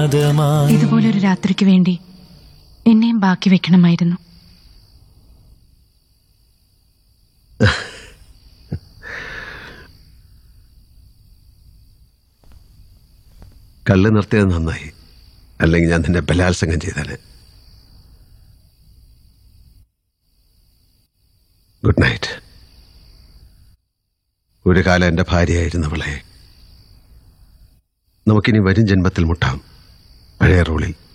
നാദമായി ഇതുപോലൊരു രാത്രിക്ക് വേണ്ടി എന്നെയും ബാക്കി വെക്കണമായിരുന്നു കള്ള് നിർത്തിയത് നന്നായി അല്ലെങ്കിൽ ഞാൻ നിന്നെ ബലാത്സംഗം ചെയ്തേനെ ഗുഡ് നൈറ്റ് ഒരു കാലം എൻ്റെ ഭാര്യയായിരുന്നവളെ നമുക്കിനി വരും ജന്മത്തിൽ മുട്ടാം പഴയ റോളിൽ